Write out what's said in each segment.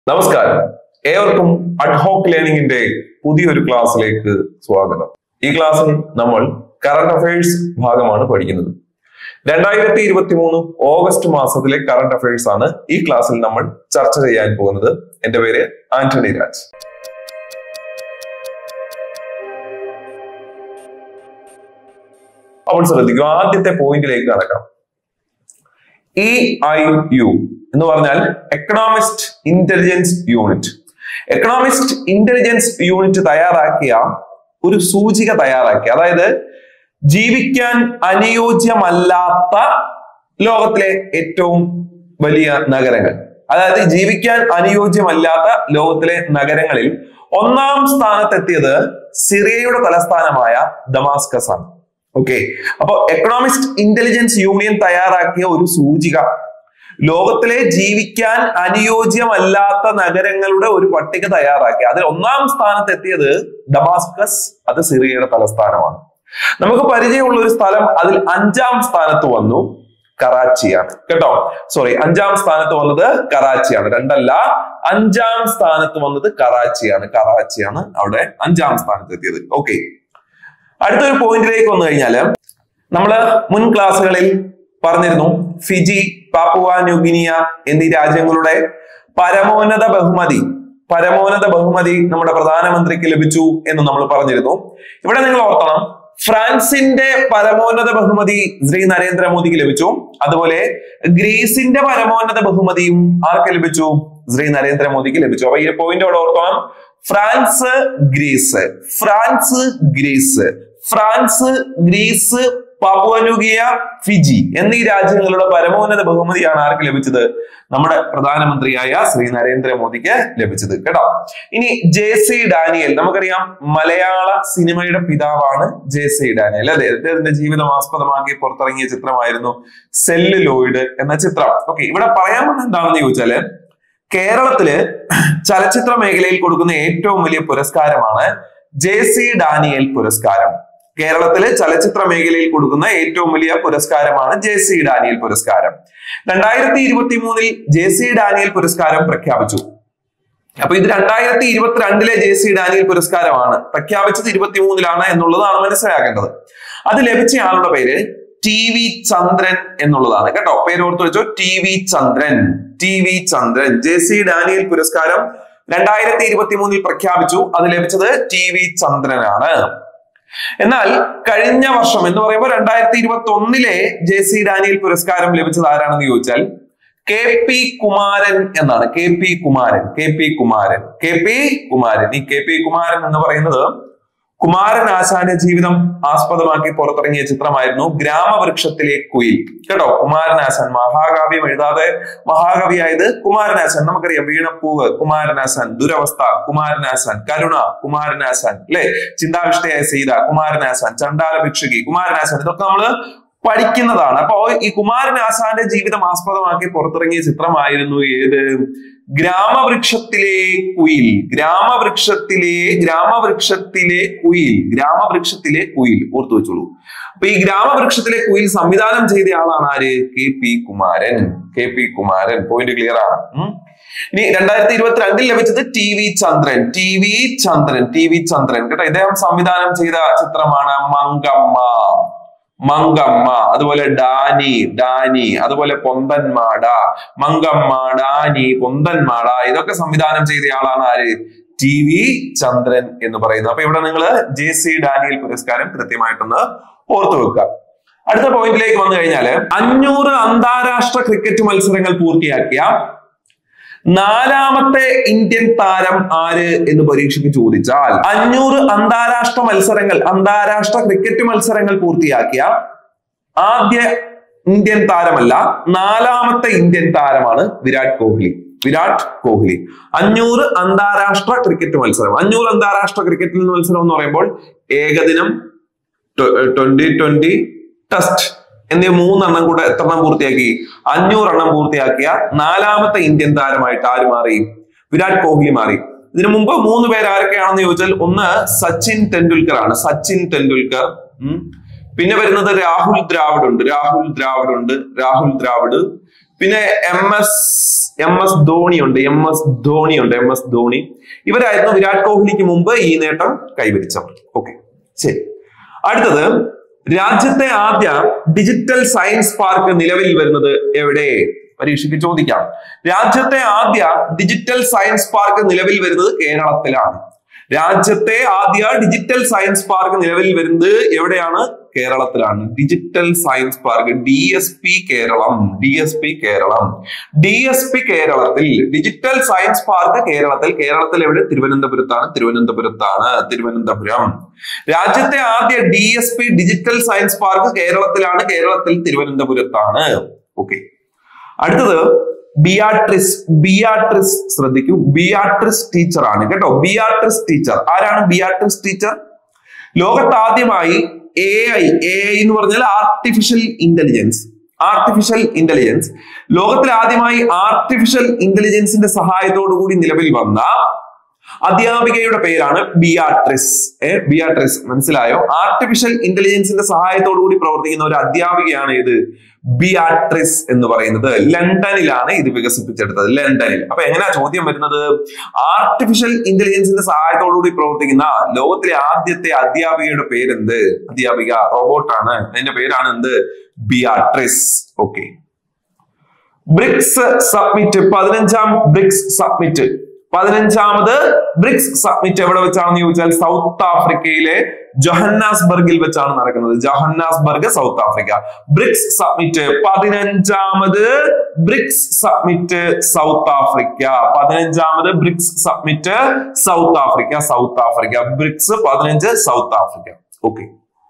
നമസ്കാരം ഏവർക്കും അഡ്ഹോക്ക് ലേണിംഗിന്റെ പുതിയൊരു ക്ലാസ്സിലേക്ക് സ്വാഗതം ഈ ക്ലാസ്സിൽ നമ്മൾ കറണ്ട് അഫയേഴ്സ് ഭാഗമാണ് പഠിക്കുന്നത് രണ്ടായിരത്തി ഇരുപത്തി മൂന്ന് ഓഗസ്റ്റ് മാസത്തിലെ കറണ്ട് അഫയേഴ്സ് ആണ് ഈ ക്ലാസ്സിൽ നമ്മൾ ചർച്ച ചെയ്യാൻ പോകുന്നത് എന്റെ പേര് ആന്റണി രാജ് അപ്പോൾ ശ്രദ്ധിക്കുക ആദ്യത്തെ പോയിന്റിലേക്ക് കടക്കാം ഇ ഐ യു എന്ന് പറഞ്ഞാൽ economist intelligence unit economist intelligence unit തയ്യാറാക്കിയ ഒരു സൂചിക തയ്യാറാക്കി അതായത് ജീവിക്കാൻ അനുയോജ്യമല്ലാത്ത ലോകത്തിലെ ഏറ്റവും വലിയ നഗരങ്ങൾ അതായത് ജീവിക്കാൻ അനുയോജ്യമല്ലാത്ത ലോകത്തിലെ നഗരങ്ങളിൽ ഒന്നാം സ്ഥാനത്തെത്തിയത് സിറിയയുടെ തലസ്ഥാനമായ ദമാസ്കസ് ആണ് ഓക്കെ അപ്പൊ എക്കണോമിസ്റ്റ് ഇന്റലിജൻസ് യൂണിയൻ തയ്യാറാക്കിയ ഒരു സൂചിക ലോകത്തിലെ ജീവിക്കാൻ അനുയോജ്യമല്ലാത്ത നഗരങ്ങളുടെ ഒരു പട്ടിക തയ്യാറാക്കി അതിൽ ഒന്നാം സ്ഥാനത്ത് എത്തിയത് ഡമാസ്കസ് അത് സിറിയയുടെ തലസ്ഥാനമാണ് നമുക്ക് പരിചയമുള്ള ഒരു സ്ഥലം അതിൽ അഞ്ചാം സ്ഥാനത്ത് വന്നു കറാച്ചിയാണ് കേട്ടോ സോറി അഞ്ചാം സ്ഥാനത്ത് വന്നത് കറാച്ചിയാണ് രണ്ടല്ല അഞ്ചാം സ്ഥാനത്ത് വന്നത് കറാച്ചിയാണ് കറാച്ചിയാണ് അവിടെ അഞ്ചാം സ്ഥാനത്ത് എത്തിയത് ഓക്കെ അടുത്തൊരു പോയിന്റിലേക്ക് വന്നു കഴിഞ്ഞാല് നമ്മള് മുൻ ക്ലാസ്സുകളിൽ പറഞ്ഞിരുന്നു ഫിജി പാപ്പുവ ന്യൂഗിനിയ എന്നീ രാജ്യങ്ങളുടെ പരമോന്നത ബഹുമതി പരമോന്നത ബഹുമതി നമ്മുടെ പ്രധാനമന്ത്രിക്ക് ലഭിച്ചു എന്ന് നമ്മൾ പറഞ്ഞിരുന്നു ഇവിടെ നിങ്ങൾ ഓർക്കണം ഫ്രാൻസിന്റെ പരമോന്നത ബഹുമതി ശ്രീ നരേന്ദ്രമോദിക്ക് ലഭിച്ചു അതുപോലെ ഗ്രീസിന്റെ പരമോന്നത ബഹുമതിയും ആർക്ക് ലഭിച്ചു ശ്രീ നരേന്ദ്രമോദിക്ക് ലഭിച്ചു അപ്പൊ ഈ പോയിന്റ് അവിടെ ഓർക്കണം France Greece France Greece France Greece Papua New Guinea Fiji എന്നീ രാജ്യങ്ങളുടെ പരമോന്നത ബഹുമതിയാണ് ആർക്ക് ലഭിച്ചത് നമ്മുടെ പ്രധാനമന്ത്രിയായ ശ്രീ നരേന്ദ്രമോദിക്ക് ലഭിച്ചത് കേട്ടോ ഇനി ജെ സി ഡാനിയൽ നമുക്കറിയാം മലയാള സിനിമയുടെ പിതാവാണ് ജെ സി ഡാനിയൽ അതെ അദ്ദേഹത്തിന്റെ ജീവിതം ആസ്പദമാക്കി പുറത്തിറങ്ങിയ ചിത്രമായിരുന്നു സെല്ലുലോയിഡ് എന്ന ചിത്രം ഓക്കെ ഇവിടെ പറയാൻ വന്നത് എന്താണെന്ന് ചോദിച്ചാല് കേരളത്തില് ചലച്ചിത്ര മേഖലയിൽ കൊടുക്കുന്ന ഏറ്റവും വലിയ പുരസ്കാരമാണ് ജെ സി ഡാനിയൽ പുരസ്കാരം കേരളത്തിലെ ചലച്ചിത്ര മേഖലയിൽ കൊടുക്കുന്ന ഏറ്റവും വലിയ പുരസ്കാരമാണ് ജെ സി ഡാനിയൽ പുരസ്കാരം രണ്ടായിരത്തി ഇരുപത്തി മൂന്നിൽ ജെ സി ഡാനിയൽ പുരസ്കാരം പ്രഖ്യാപിച്ചു അപ്പൊ ഇത് രണ്ടായിരത്തി ഇരുപത്തിരണ്ടിലെ ജെ സി ഡാനിയൽ പുരസ്കാരമാണ് പ്രഖ്യാപിച്ചത് ഇരുപത്തി മൂന്നിലാണ് എന്നുള്ളതാണ് മനസ്സിലാക്കേണ്ടത് അത് ലഭിച്ച ആളുടെ പേര് ടി വി ചന്ദ്രൻ എന്നുള്ളതാണ് കേട്ടോ പേര് ഓർത്ത് വെച്ചോ T V Chandran T V Chandran J C Daniel പുരസ്കാരം രണ്ടായിരത്തി ഇരുപത്തി മൂന്നിൽ പ്രഖ്യാപിച്ചു അത് ലഭിച്ചത് ടി വി ചന്ദ്രനാണ് എന്നാൽ കഴിഞ്ഞ വർഷം എന്ന് പറയുമ്പോൾ രണ്ടായിരത്തി ഇരുപത്തി ഒന്നിലെ ജെ സി ഡാനിയൽ പുരസ്കാരം ലഭിച്ചത് ആരാണെന്ന് ചോദിച്ചാൽ കെ പി കുമാരൻ എന്നാണ് K P Kumaran K P Kumaran K P Kumaran ഈ കെ പി കുമാരൻ എന്ന് പറയുന്നത് കുമാരൻ ആശാന്റെ ജീവിതം ആസ്പദമാക്കി പുറത്തിറങ്ങിയ ചിത്രമായിരുന്നു ഗ്രാമവൃക്ഷത്തിലെ കുയിൽ കേട്ടോ കുമാരനാശാൻ മഹാകാവ്യം എഴുതാതെ മഹാകവിയായത് കുമാരനാശാൻ നമുക്കറിയാം വീണപ്പൂവ് കുമാരനാശാൻ ദുരവസ്ഥ കുമാരനാശാൻ കരുണ കുമാരനാശാൻ അല്ലെ ചിന്താവിഷ്ടയായ സീത കുമാരനാശാൻ ചണ്ടാല ഭിക്ഷുകി കുമാരനാശാൻ ഇതൊക്കെ നമ്മള് പഠിക്കുന്നതാണ് അപ്പോ ഈ കുമാരനാശാന്റെ ജീവിതം ആസ്പദമാക്കി പുറത്തിറങ്ങിയ ചിത്രമായിരുന്നു ഏത് ഗ്രാമവൃക്ഷത്തിലെ കുയിൽ ഗ്രാമവൃക്ഷത്തിലെ ഗ്രാമവൃക്ഷത്തിലെ കുയിൽ ഗ്രാമവൃക്ഷത്തിലെ കുയിൽ ഓർത്തു വെച്ചോളൂ അപ്പൊ ഈ ഗ്രാമവൃക്ഷത്തിലെ കുയിൽ സംവിധാനം ചെയ്ത ആളാണ് ആര് K P Kumaran K P Kumaran point clear ആണ് ഉം. ഇനി രണ്ടായിരത്തി ഇരുപത്തിരണ്ടിൽ ലഭിച്ചത് T V Chandran T V Chandran T V Chandran കേട്ടോ ഇദ്ദേഹം സംവിധാനം ചെയ്ത ചിത്രമാണ് മങ്കമ്മ മങ്കമ്മ അതുപോലെ ഡാനി ഡാനി അതുപോലെ പൊന്തന്മാട മങ്കമ്മ ഡാനി പൊന്തന്മാട ഇതൊക്കെ സംവിധാനം ചെയ്ത ആളാണ് ആര് ടി വി ചന്ദ്രൻ എന്ന് പറയുന്നത് അപ്പൊ ഇവിടെ നിങ്ങൾ ജെ സി ഡാനിയൽ പുരസ്കാരം കൃത്യമായിട്ടൊന്ന് ഓർത്തു വെക്കുക അടുത്ത പോയിന്റിലേക്ക് വന്നു കഴിഞ്ഞാല് അഞ്ഞൂറ് അന്താരാഷ്ട്ര ക്രിക്കറ്റ് മത്സരങ്ങൾ പൂർത്തിയാക്കിയ നാലാമത്തെ ഇന്ത്യൻ താരം ആര് എന്ന് പരീക്ഷയ്ക്ക് ചോദിച്ചാൽ അഞ്ഞൂറ് അന്താരാഷ്ട്ര മത്സരങ്ങൾ അന്താരാഷ്ട്ര ക്രിക്കറ്റ് മത്സരങ്ങൾ പൂർത്തിയാക്കിയ ആദ്യ ഇന്ത്യൻ താരമല്ല നാലാമത്തെ ഇന്ത്യൻ താരമാണ് വിരാട് കോഹ്ലി വിരാട് കോഹ്ലി അഞ്ഞൂറ് അന്താരാഷ്ട്ര ക്രിക്കറ്റ് മത്സരം അഞ്ഞൂറ് അന്താരാഷ്ട്ര ക്രിക്കറ്റ് മത്സരം എന്ന് പറയുമ്പോൾ ഏകദിനം ട്വന്റി ട്വന്റി ടെസ്റ്റ് എന്നീ മൂന്നെണ്ണം കൂടെ എത്ര എണ്ണം പൂർത്തിയാക്കി അഞ്ഞൂറെണ്ണം പൂർത്തിയാക്കിയ നാലാമത്തെ ഇന്ത്യൻ താരമായിട്ട് ആര് മാറി വിരാട് കോഹ്ലി മാറി ഇതിനു മുമ്പ് മൂന്ന് പേര് ആരൊക്കെയാണെന്ന് ചോദിച്ചാൽ ഒന്ന് സച്ചിൻ ടെണ്ടുൽക്കർ ആണ് സച്ചിൻ ടെണ്ടുൽക്കർ ഉം. പിന്നെ വരുന്നത് രാഹുൽ ദ്രാവിഡ് ഉണ്ട് രാഹുൽ ദ്രാവിഡ് ഉണ്ട് രാഹുൽ ദ്രാവിഡ് പിന്നെ M S M S Dhoni ഉണ്ട് എം എസ് ധോണി ഉണ്ട് എം എസ് ധോണി ഇവരായിരുന്നു വിരാട് കോഹ്ലിക്ക് മുമ്പ് ഈ നേട്ടം കൈവരിച്ചവർ ഓക്കെ ശരി അടുത്തത് രാജ്യത്തെ ആദ്യ ഡിജിറ്റൽ സയൻസ് പാർക്ക് നിലവിൽ വരുന്നത് എവിടെ പരീക്ഷയ്ക്ക് ചോദിക്കാം രാജ്യത്തെ ആദ്യ ഡിജിറ്റൽ സയൻസ് പാർക്ക് നിലവിൽ വരുന്നത് കേരളത്തിലാണ് രാജ്യത്തെ ആദ്യ ഡിജിറ്റൽ സയൻസ് പാർക്ക് നിലവിൽ വരുന്നത് എവിടെയാണ് കേരളത്തിലാണ് digital science park D S P Kerala D S P Kerala D S P കേരളത്തിൽ ഡിജിറ്റൽ സയൻസ് പാർക്ക് കേരളത്തിൽ കേരളത്തിൽ എവിടെ തിരുവനന്തപുരത്താണ് തിരുവനന്തപുരത്താണ് തിരുവനന്തപുരം രാജ്യത്തെ ആദ്യ D S P digital science park കേരളത്തിലാണ് കേരളത്തിൽ തിരുവനന്തപുരത്താണ് ഓക്കെ അടുത്തത് ബിയാട്രിസ് ബിയാട്രിസ് ശ്രദ്ധിക്കൂ ബിയാട്രിസ് ടീച്ചർ ആണ് കേട്ടോ ബിയാട്രിസ് ടീച്ചർ ആരാണ് ബിയാട്രിസ് ടീച്ചർ ലോകത്ത് ആദ്യമായി എ ഐ എ ഐ എന്ന് പറഞ്ഞാൽ ആർട്ടിഫിഷ്യൽ ഇന്റലിജൻസ് ആർട്ടിഫിഷ്യൽ ഇന്റലിജൻസ് ലോകത്തിൽ ആദ്യമായി ആർട്ടിഫിഷ്യൽ ഇന്റലിജൻസിന്റെ സഹായത്തോടു കൂടി നിലവിൽ വന്ന അധ്യാപികയുടെ പേരാണ് ബിയാട്രിസ് ഏ ബിയാട്രിസ് മനസ്സിലായോ ആർട്ടിഫിഷ്യൽ ഇന്റലിജൻസിന്റെ സഹായത്തോടു കൂടി പ്രവർത്തിക്കുന്ന ഒരു അധ്യാപികയാണ് ഇത് ബിയാട്രിസ് എന്ന് പറയുന്നത് ലണ്ടനിലാണ് ഇത് വികസിപ്പിച്ചെടുത്തത് ലണ്ടനിൽ അപ്പൊ എങ്ങനെയാ ചോദ്യം വരുന്നത് ആർട്ടിഫിഷ്യൽ ഇന്റലിജൻസിന്റെ സഹായത്തോടു കൂടി പ്രവർത്തിക്കുന്ന ലോകത്തിലെ ആദ്യത്തെ അധ്യാപികയുടെ പേരെന്ത് അധ്യാപിക റോബോട്ടാണ് അതിന്റെ പേരാണ് എന്ത് ബിയാട്രിസ് ഓക്കെ ബ്രിക്സ് സബ്മിറ്റ് പതിനഞ്ചാം ബ്രിക്സ് സബ്മിറ്റ് പതിനഞ്ചാമത് ബ്രിക്സ് സബ്മിറ്റ് എവിടെ വെച്ചാണെന്ന് ചോദിച്ചാൽ സൗത്ത് ആഫ്രിക്കയിലെ ജൊഹന്നാസ്ബർഗിൽ വെച്ചാണ് നടക്കുന്നത് Johannesburg South Africa BRICS summit പതിനഞ്ചാമത് ബ്രിക്സ് സബ്മിറ്റ് സൗത്ത് ആഫ്രിക്ക പതിനഞ്ചാമത് BRICS summit South Africa South Africa BRICS പതിനഞ്ച് South Africa okay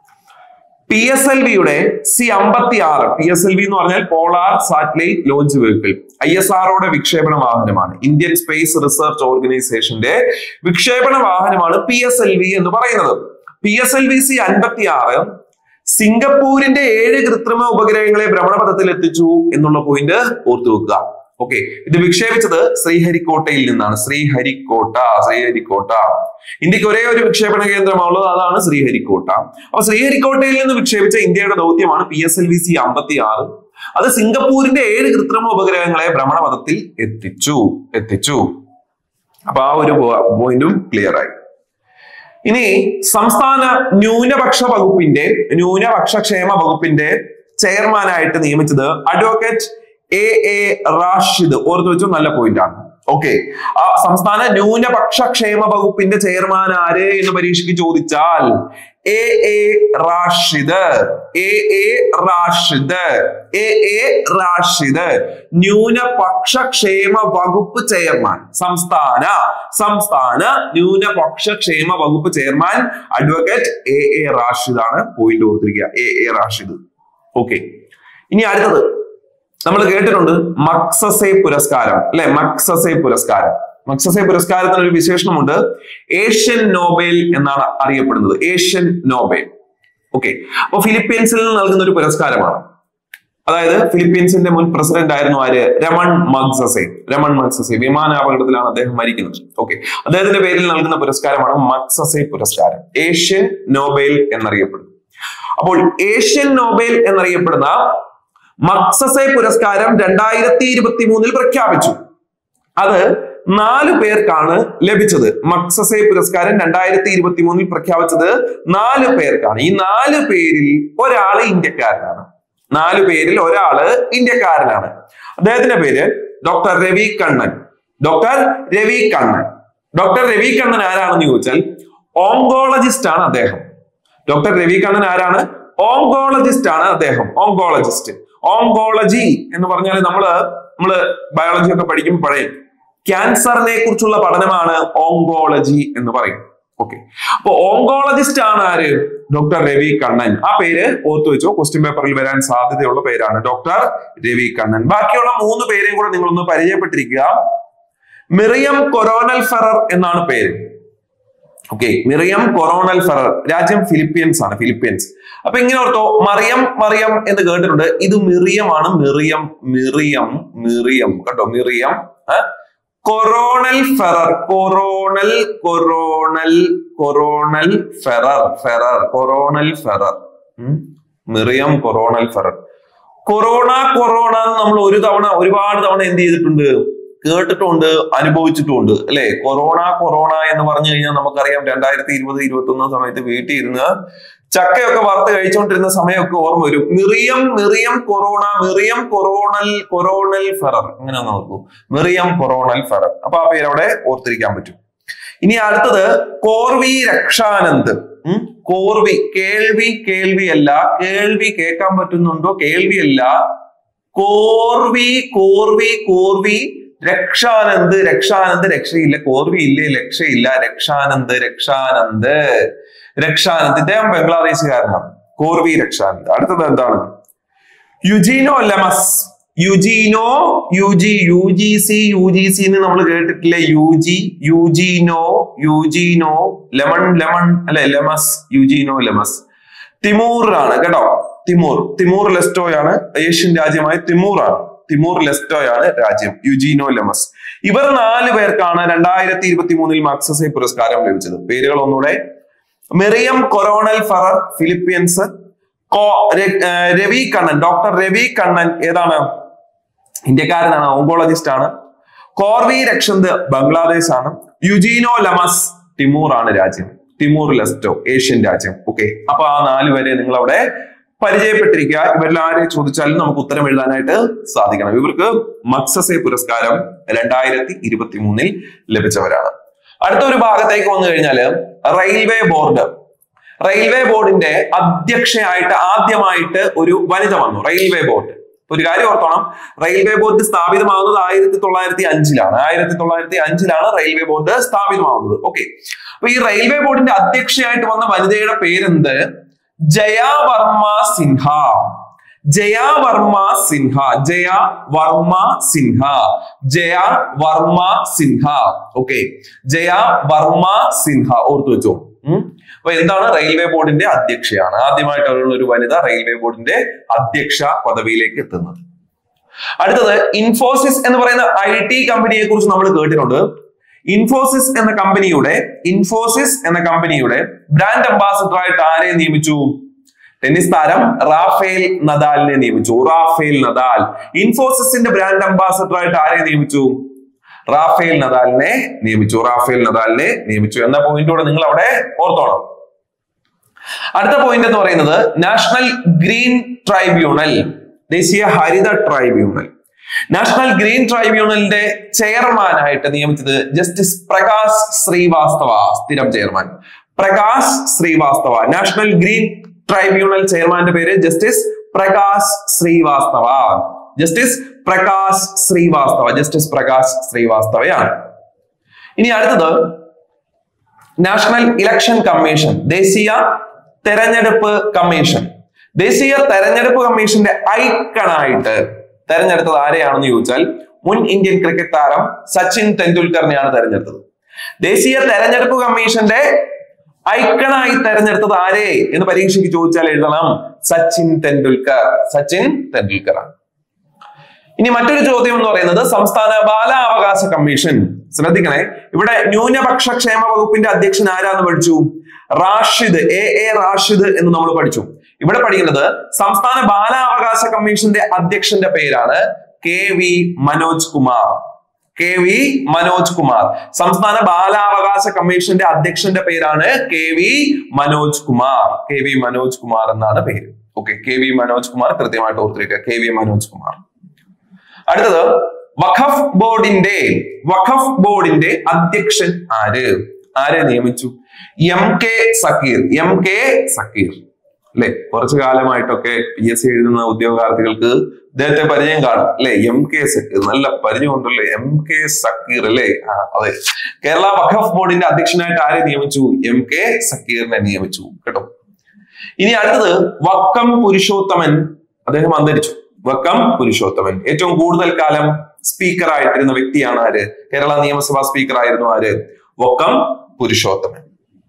P S L വിയുടെ സി അമ്പത്തി ആറ് പി എസ് എൽ വി എന്ന് പറഞ്ഞാൽ polar satellite launch vehicle I S ആർഒയുടെ വിക്ഷേപണ വാഹനമാണ് ഇന്ത്യൻ സ്പേസ് റിസർച്ച് ഓർഗനൈസേഷന്റെ വിക്ഷേപണ വാഹനമാണ് പി എസ് എൽ വി എന്ന് പറയുന്നത് P S L V C അൻപത്തി ആറ് സിംഗപ്പൂരിന്റെ ഏഴ് കൃത്രിമ ഉപഗ്രഹങ്ങളെ ഭ്രമണപഥത്തിൽ എത്തിച്ചു എന്നുള്ള പോയിന്റ് ഓർത്തു വെക്കുക ഓക്കെ ഇത് വിക്ഷേപിച്ചത് ശ്രീഹരിക്കോട്ടയിൽ നിന്നാണ് ശ്രീഹരിക്കോട്ട ശ്രീഹരിക്കോട്ട ഇന്ത്യക്ക് ഒരേ ഒരു വിക്ഷേപണ കേന്ദ്രമാണുള്ളത് അതാണ് ശ്രീഹരിക്കോട്ട അപ്പൊ ശ്രീഹരിക്കോട്ടയിൽ നിന്ന് വിക്ഷേപിച്ച ഇന്ത്യയുടെ ദൗത്യമാണ് P S L V C അമ്പത്തി ആറ് അത് സിംഗപ്പൂരിന്റെ ഏഴ് കൃത്രിമ ഉപഗ്രഹങ്ങളെ ഭ്രമണപഥത്തിൽ എത്തിച്ചു എത്തിച്ചു അപ്പൊ ആ ഒരു പോയിന്റും ക്ലിയർ ആയി ഇനി സംസ്ഥാന ന്യൂനപക്ഷ വകുപ്പിന്റെ ന്യൂനപക്ഷ ക്ഷേമ വകുപ്പിന്റെ ചെയർമാനായിട്ട് നിയമിച്ചത് അഡ്വക്കേറ്റ് എ എ റാഷിദ് ഓർത്തു വെച്ചു നല്ല പോയിന്റ് ആണ് ഓക്കെ ആ സംസ്ഥാന ന്യൂനപക്ഷ ക്ഷേമ വകുപ്പിന്റെ ചെയർമാൻ ആര് എന്ന് പരീക്ഷയ്ക്ക് ചോദിച്ചാൽ A A Rashid A A Rashid A A Rashid ന്യൂനപക്ഷ ക്ഷേമ വകുപ്പ് ചെയർമാൻ സംസ്ഥാന സംസ്ഥാന ന്യൂനപക്ഷ ക്ഷേമ വകുപ്പ് chairman advocate A A Rashid ആണ് പോയിന്റ് ഓർത്തിരിക്കുക എ എ റാഷിദ് ഓക്കെ ഇനി അടുത്തത് നമ്മൾ കേട്ടിട്ടുണ്ട് മക്സസെ പുരസ്കാരം അല്ലെ മക്സസെ പുരസ്കാരം മക്സസെ പുരസ്കാരത്തിന് ഒരു വിശേഷണമുണ്ട് ഏഷ്യൻ നോബേൽ എന്നാണ് അറിയപ്പെടുന്നത് ഏഷ്യൻ നോബേൽ ഓക്കെ അപ്പൊ ഫിലിപ്പീൻസിൽ നിന്ന് നൽകുന്ന ഒരു പുരസ്കാരമാണ് അതായത് ഫിലിപ്പീൻസിന്റെ മുൻ പ്രസിഡന്റ് ആയിരുന്നു ആര് രമൺ മഗ്സസെ രമൺ മഗ്സസെ വിമാനാപകടത്തിലാണ് അദ്ദേഹം മരിക്കുന്നത് ഓക്കെ അദ്ദേഹത്തിന്റെ പേരിൽ നൽകുന്ന പുരസ്കാരമാണ് മക്സസെ പുരസ്കാരം ഏഷ്യൻ നോബേൽ എന്നറിയപ്പെടുന്നു അപ്പോൾ ഏഷ്യൻ നോബേൽ എന്നറിയപ്പെടുന്ന മക്സസെ പുരസ്കാരം രണ്ടായിരത്തി ഇരുപത്തി മൂന്നിൽ പ്രഖ്യാപിച്ചു അത് നാല് പേർക്കാണ് ലഭിച്ചത് മക്സസെ പുരസ്കാരം രണ്ടായിരത്തി ഇരുപത്തി മൂന്നിൽ പ്രഖ്യാപിച്ചത് നാല് പേർക്കാണ് ഈ നാല് പേരിൽ ഒരാള് ഇന്ത്യക്കാരനാണ് നാല് പേരിൽ ഒരാള് ഇന്ത്യക്കാരനാണ് അദ്ദേഹത്തിന്റെ പേര് doctor Ravi Kannan doctor Ravi Kannan doctor Ravi Kannan ആരാണെന്ന് ചോദിച്ചാൽ ഓങ്കോളജിസ്റ്റ് ആണ് അദ്ദേഹം ഡോക്ടർ രവി കണ്ണൻ ആരാണ് ഓങ്കോളജിസ്റ്റ് ആണ് അദ്ദേഹം ഓങ്കോളജിസ്റ്റ് ഓങ്കോളജി എന്ന് പറഞ്ഞാൽ നമ്മള് നമ്മള് ബയോളജി ഒക്കെ പഠിക്കുമ്പോൾ പറയും ക്യാൻസറിനെ കുറിച്ചുള്ള പഠനമാണ് ഓങ്കോളജി എന്ന് പറയും ഓക്കെ അപ്പൊ ഓങ്കോളജിസ്റ്റ് ആണ് ആര് ഡോക്ടർ രവി കണ്ണൻ ആ പേര് ഓർത്തു വെച്ചോ ക്വസ്റ്റ്യൻ പേപ്പറിൽ വരാൻ സാധ്യതയുള്ള പേരാണ് ഡോക്ടർ രവി കണ്ണൻ ബാക്കിയുള്ള മൂന്ന് പേരെയും കൂടെ നിങ്ങളൊന്ന് പരിചയപ്പെട്ടിരിക്കുക മിറിയം കൊറോണൽ ഫെറർ എന്നാണ് പേര് ഓക്കെ മിറിയം കൊറോണൽ ഫെറർ രാജ്യം ഫിലിപ്പീൻസ് ആണ് ഫിലിപ്പീൻസ് അപ്പൊ ഇങ്ങനെ ഓർത്തോ മറിയം മറിയം എന്ന് കേട്ടിട്ടുണ്ട് ഇത് മിറിയമാണ് മിറിയം മിറിയം മിറിയം കേട്ടോ Miriam Coronel Ferrer Coronel Coronel Coronel Ferrer Ferrer Coronel Ferrer Miriam Coronel Ferrer corona corona നമ്മൾ ഒരു തവണ ഒരുപാട് തവണ എന്ത് ചെയ്തിട്ടുണ്ട് കേട്ടിട്ടുണ്ട് അനുഭവിച്ചിട്ടുണ്ട് അല്ലെ കൊറോണ കൊറോണ എന്ന് പറഞ്ഞു കഴിഞ്ഞാൽ നമുക്കറിയാം രണ്ടായിരത്തി ഇരുപത് ഇരുപത്തി ഒന്ന് സമയത്ത് വീട്ടിൽ ഇരുന്ന് ചക്കയൊക്കെ വറുത്ത് കഴിച്ചുകൊണ്ടിരുന്ന സമയമൊക്കെ ഓർമ്മ വരും Miriam Miriam corona Miriam Coronel Coronel Ferrer അങ്ങനെ ഒന്ന് ഓർക്കൂ മിറിയം കൊറോണൽ ഫെറർ അപ്പൊ ആ പേര് അവിടെ ഓർത്തിരിക്കാൻ പറ്റും ഇനി അടുത്തത് കോർവി രക്ഷാനന്ദ് ഉം കോർവി കേൾവി കേൾവിയല്ല കേൾവി കേൾക്കാൻ പറ്റുന്നുണ്ടോ കേൾവിയല്ല കോർവി കോർവി കോർവി രക്ഷാനന്ദ് രക്ഷാനന്ദ് രക്ഷയില്ല കോർവി ഇല്ലേ രക്ഷയില്ല രക്ഷാനന്ദ് രക്ഷാനന്ദ് രക്ഷാനന്ദ് ഇദ്ദേഹം ബംഗ്ലാദേശുകാരനാണ് കോർവി രക്ഷാനന്ദ് അടുത്തത് എന്താണ് Eugenio Lemus Eugenio U G U G C U G C എന്ന് നമ്മൾ കേട്ടിട്ടില്ലേ U G Eugenio Eugenio lemon lemon അല്ലെ ലെമസ് യുജീനോ ലെമസ് തിമൂറാണ് കേട്ടോ തിമൂർ തിമൂർ ലെസ്റ്റോയാണ് ഏഷ്യൻ രാജ്യമായ തിമൂറാണ് തിമൂർ ലെസ്റ്റോയാണ് രാജ്യം യുജീനോ ലെമസ് ഇവർ നാല് പേർക്കാണ് രണ്ടായിരത്തി ഇരുപത്തി മൂന്നിൽ മാക്സസെ പുരസ്കാരം ലഭിച്ചത് പേരുകൾ ഒന്നുകൂടെ മെറിയം കൊറോണൽ ഫറർ ഫിലിപ്പീൻസ് കോ- ര- ആ, രവി കണ്ണൻ ഡോക്ടർ രവി കണ്ണൻ ഏതാണ് ഇന്ത്യക്കാരനാണ് ഓങ്കോളജിസ്റ്റ് ആണ് കോർവി രക്ഷന്ത് ബംഗ്ലാദേശ് ആണ് യുജീനോ ലമസ് തിമൂർ ആണ് രാജ്യം തിമൂർ ലെസ്റ്റോ ഏഷ്യൻ രാജ്യം ഓക്കെ അപ്പൊ ആ നാല് പേരെ നിങ്ങൾ അവിടെ പരിചയപ്പെട്ടിരിക്കുക ഇവരിൽ ആരെ ചോദിച്ചാലും നമുക്ക് ഉത്തരം എഴുതാനായിട്ട് സാധിക്കണം ഇവർക്ക് മക്സസെ പുരസ്കാരം രണ്ടായിരത്തി ഇരുപത്തി മൂന്നിൽ ലഭിച്ചവരാണ് അടുത്ത ഒരു ഭാഗത്തേക്ക് വന്നു കഴിഞ്ഞാല് റെയിൽവേ ബോർഡ് റെയിൽവേ ബോർഡിന്റെ അധ്യക്ഷയായിട്ട് ആദ്യമായിട്ട് ഒരു വനിത വന്നു റെയിൽവേ ബോർഡ് ഒരു കാര്യം ഓർത്തോണം റെയിൽവേ ബോർഡ് സ്ഥാപിതമാകുന്നത് ആയിരത്തി തൊള്ളായിരത്തി അഞ്ചിലാണ് ആയിരത്തി തൊള്ളായിരത്തി അഞ്ചിലാണ് റെയിൽവേ ബോർഡ് സ്ഥാപിതമാകുന്നത് ഓക്കെ അപ്പൊ ഈ റെയിൽവേ ബോർഡിന്റെ അധ്യക്ഷയായിട്ട് വന്ന വനിതയുടെ പേരെന്ത് ജയ വർമ്മ സിൻഹ ജയ വർമ്മ സിൻഹ ജയ വർമ്മ സിൻഹ ജയ വർമ്മ സിൻഹ ഓക്കെ ജയ വർമ്മ സിൻഹ ഓർത്തു വെച്ചോ ഉം. അപ്പൊ എന്താണ് റെയിൽവേ ബോർഡിന്റെ അധ്യക്ഷയാണ് ആദ്യമായിട്ടുള്ള ഒരു വനിത റെയിൽവേ ബോർഡിന്റെ അധ്യക്ഷ പദവിയിലേക്ക് എത്തുന്നത് അടുത്തത് ഇൻഫോസിസ് എന്ന് പറയുന്ന ഐ ടി കമ്പനിയെ കുറിച്ച് നമ്മൾ കേട്ടിട്ടുണ്ട് ഇൻഫോസിസ് എന്ന കമ്പനിയുടെ ഇൻഫോസിസ് എന്ന കമ്പനിയുടെ ബ്രാൻഡ് അംബാസിഡർ ആയിട്ട് ആരെ നിയമിച്ചു ടെന്നീസ് താരം റാഫേൽ നദാലിനെ നിയമിച്ചു റാഫേൽ നദാൽ ഇൻഫോസിസിന്റെ ബ്രാൻഡ് അംബാസിഡർ ആയിട്ട് ആരെ നിയമിച്ചു റാഫേൽ നദാലിനെ നിയമിച്ചു റാഫേൽ നദാലിനെ നിയമിച്ചു എന്ന പോയിന്റോടെ നിങ്ങൾ അവിടെ ഓർത്തോണം അടുത്ത പോയിന്റ് എന്ന് പറയുന്നത് നാഷണൽ ഗ്രീൻ ട്രൈബ്യൂണൽ ദേശീയ ഹരിത ട്രൈബ്യൂണൽ നാഷണൽ ഗ്രീൻ ട്രൈബ്യൂണലിന്റെ ചെയർമാനായിട്ട് നിയമിച്ചത് ജസ്റ്റിസ് പ്രകാശ് ശ്രീവാസ്തവ സ്ഥിരം chairman Prakash Srivastava national green tribunal ചെയർമാന്റെ പേര് justice Prakash Srivastava justice Prakash Srivastava justice Prakash ശ്രീവാസ്തവയാണ് ഇനി അടുത്തത് നാഷണൽ ഇലക്ഷൻ കമ്മീഷൻ ദേശീയ തെരഞ്ഞെടുപ്പ് കമ്മീഷൻ ദേശീയ തെരഞ്ഞെടുപ്പ് കമ്മീഷന്റെ ഐക്കണായിട്ട് തെരഞ്ഞെടുത്തത് ആരെയാണെന്ന് ചോദിച്ചാൽ മുൻ ഇന്ത്യൻ ക്രിക്കറ്റ് താരം സച്ചിൻ തെണ്ടുൽക്കറിനെയാണ് തെരഞ്ഞെടുത്തത് ദേശീയ തെരഞ്ഞെടുപ്പ് കമ്മീഷന്റെ ഐക്കണായി തെരഞ്ഞെടുത്തത് ആരെ എന്ന് പരീക്ഷയ്ക്ക് ചോദിച്ചാൽ എഴുതണം സച്ചിൻ തെണ്ടുൽക്കർ സച്ചിൻ തെണ്ടുൽക്കർ ആണ് ഇനി മറ്റൊരു ചോദ്യം എന്ന് പറയുന്നത് സംസ്ഥാന ബാലാവകാശ കമ്മീഷൻ ശ്രദ്ധിക്കണേ ഇവിടെ ന്യൂനപക്ഷ ക്ഷേമ വകുപ്പിന്റെ അധ്യക്ഷൻ ആരാന്ന് പഠിച്ചു റാഷിദ് എ എ റാഷിദ് എന്ന് നമ്മൾ പഠിച്ചു ഇവിടെ പഠിക്കുന്നത് സംസ്ഥാന ബാലാവകാശ കമ്മീഷന്റെ അധ്യക്ഷന്റെ പേരാണ് K V Manoj Kumar K V Manoj Kumar സംസ്ഥാന ബാലാവകാശ കമ്മീഷന്റെ അധ്യക്ഷന്റെ പേരാണ് K V Manoj Kumar K V Manoj Kumar എന്നാണ് പേര് okay K V Manoj Kumar കൃത്യമായിട്ട് ഓർത്തിരിക്കുക കെ വി മനോജ് കുമാർ അടുത്തത് വഖഫ് ബോർഡിന്റെ വഖഫ് ബോർഡിന്റെ അധ്യക്ഷൻ ആര് ആരെ നിയമിച്ചു M K Zakir M K Zakir അല്ലെ കുറച്ചു കാലമായിട്ടൊക്കെ പി എസ് സി എഴുതുന്ന ഉദ്യോഗാർത്ഥികൾക്ക് ഇദ്ദേഹത്തെ പരിചയം കാണും അല്ലെ എം കെ സക്കീർ നല്ല പരിചയമുണ്ടല്ലേ എം കെ സക്കീർ അല്ലെ ആ അതെ കേരള വഖഫ് ബോർഡിന്റെ അധ്യക്ഷനായിട്ട് ആരെ നിയമിച്ചു എം കെ സക്കീറിനെ നിയമിച്ചു കേട്ടോ ഇനി അടുത്തത് വക്കം പുരുഷോത്തമൻ അദ്ദേഹം അന്തരിച്ചു വക്കം പുരുഷോത്തമൻ ഏറ്റവും കൂടുതൽ കാലം സ്പീക്കർ ആയിട്ടിരുന്ന വ്യക്തിയാണ് ആര് കേരള നിയമസഭാ സ്പീക്കർ ആയിരുന്നു ആര് Vakkom Purushothaman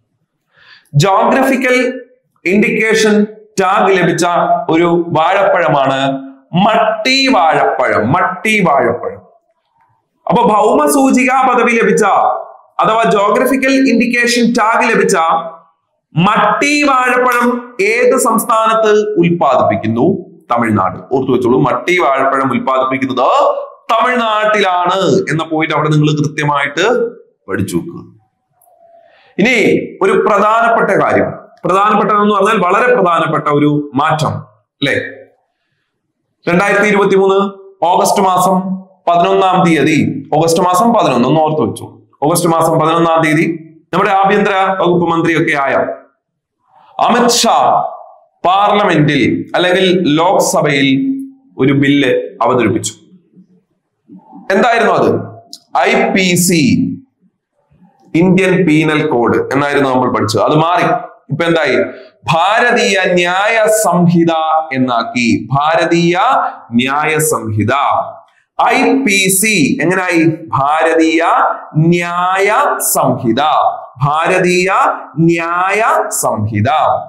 geographical indication tag ലഭിച്ച ഒരു വാഴപ്പഴമാണ് മട്ടി വാഴപ്പഴം മട്ടി വാഴപ്പഴം അപ്പൊ ഭൗമ സൂചികാ പദവി ലഭിച്ച അഥവാ ജോഗ്രഫിക്കൽ ഇൻഡിക്കേഷൻ ടാഗ് ലഭിച്ച മട്ടി വാഴപ്പഴം ഏത് സംസ്ഥാനത്ത് ഉൽപ്പാദിപ്പിക്കുന്നു തമിഴ്നാട് ഓർത്തു വെച്ചോളൂ മട്ടി വാഴപ്പഴം ഉൽപ്പാദിപ്പിക്കുന്നത് തമിഴ്നാട്ടിലാണ് എന്ന പോയിന്റ് അവിടെ നിങ്ങൾ കൃത്യമായിട്ട് പഠിച്ചു വെക്കുക ഇനി ഒരു പ്രധാനപ്പെട്ട കാര്യം പ്രധാനപ്പെട്ടതെന്ന് പറഞ്ഞാൽ വളരെ പ്രധാനപ്പെട്ട ഒരു മാറ്റം അല്ലെ രണ്ടായിരത്തി ഇരുപത്തി മൂന്ന് ഓഗസ്റ്റ് മാസം പതിനൊന്നാം തീയതി ഓഗസ്റ്റ് മാസം പതിനൊന്ന് ഒന്ന് ഓർത്ത് വെച്ചു ഓഗസ്റ്റ് മാസം പതിനൊന്നാം തീയതി നമ്മുടെ ആഭ്യന്തര വകുപ്പ് മന്ത്രിയൊക്കെ ആയ അമിത് ഷാ പാർലമെന്റിൽ അല്ലെങ്കിൽ ലോക്സഭയിൽ ഒരു ബില്ല് അവതരിപ്പിച്ചു എന്തായിരുന്നു അത് I P C Indian penal code എന്നായിരുന്നു നമ്മൾ പഠിച്ചത് അത് മാറി ഇപ്പൊ എന്തായി ഭാരതീയ ന്യായ സംഹിത എന്നാക്കി Bharatiya Nyaya Sanhita I P C എങ്ങനായി Bharatiya Nyaya Sanhita Bharatiya Nyaya Sanhita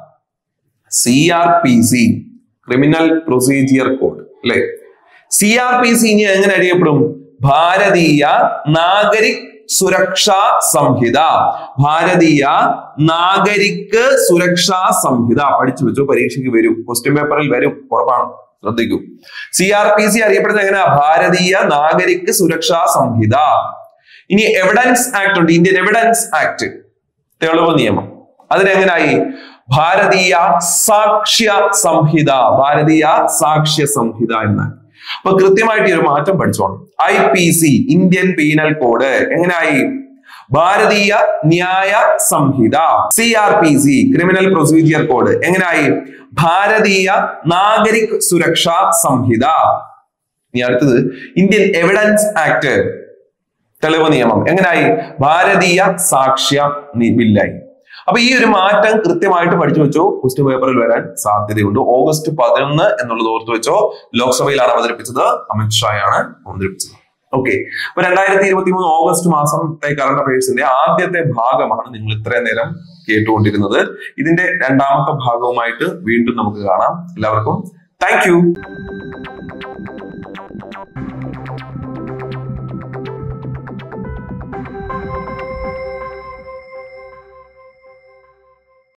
C R P C criminal procedure code അല്ലെ സി ആർ പി സി ഇനി എങ്ങനെ അറിയപ്പെടും ഭാരതീയ നാഗരിക് സുരക്ഷാ സംഹിത ഭാരതീയ നാഗരിക് സുരക്ഷാ സംഹിത പഠിച്ചു വെച്ചു പരീക്ഷയ്ക്ക് വരും ക്വസ്റ്റ്യൻ പേപ്പറിൽ വരും ഉറപ്പാണ് ശ്രദ്ധിക്കൂ സി ആർ പി സി അറിയപ്പെടുന്നത് എങ്ങനെയാ ഭാരതീയ നാഗരിക് സുരക്ഷാ സംഹിത ഇനി എവിഡൻസ് ആക്ട് ഉണ്ട് ഇന്ത്യൻ എവിഡൻസ് ആക്ട് തെളിവ് നിയമം അതിനെങ്ങനായി ഭാരതീയ സാക്ഷ്യ സംഹിത ഭാരതീയ സാക്ഷ്യ സംഹിത എന്നാണ് അപ്പൊ കൃത്യമായിട്ട് ഈ ഒരു മാറ്റം പഠിച്ചോണം I P C Indian penal code എങ്ങനായി Bharatiya Nyaya Sanhita C R P C criminal procedure code എങ്ങനായി ഭാരതീയ നാഗരിക് സുരക്ഷാ സംഹിത ഇനി അടുത്തത് ഇന്ത്യൻ എവിഡൻസ് ആക്ട് തെളിവ് നിയമം എങ്ങനായി ഭാരതീയ സാക്ഷ്യ നി- ബില്ലായി അപ്പൊ ഈ ഒരു മാറ്റം കൃത്യമായിട്ട് പഠിച്ചു വെച്ചോ ക്വസ്റ്റ്യൻ പേപ്പറിൽ വരാൻ സാധ്യതയുണ്ട് ഓഗസ്റ്റ് പതിനൊന്ന് എന്നുള്ളത് ഓർത്തു വെച്ചോ ലോക്സഭയിലാണ് അവതരിപ്പിച്ചത് അമിത് ഷായാണ് അവതരിപ്പിച്ചത് ഓക്കെ അപ്പൊ രണ്ടായിരത്തി ഇരുപത്തി മൂന്ന് ഓഗസ്റ്റ് മാസത്തെ കറണ്ട് അഫയേഴ്സിന്റെ ആദ്യത്തെ ഭാഗമാണ് നിങ്ങൾ ഇത്രയും നേരം കേട്ടുകൊണ്ടിരുന്നത് ഇതിന്റെ രണ്ടാമത്തെ ഭാഗവുമായിട്ട് വീണ്ടും നമുക്ക് കാണാം എല്ലാവർക്കും താങ്ക്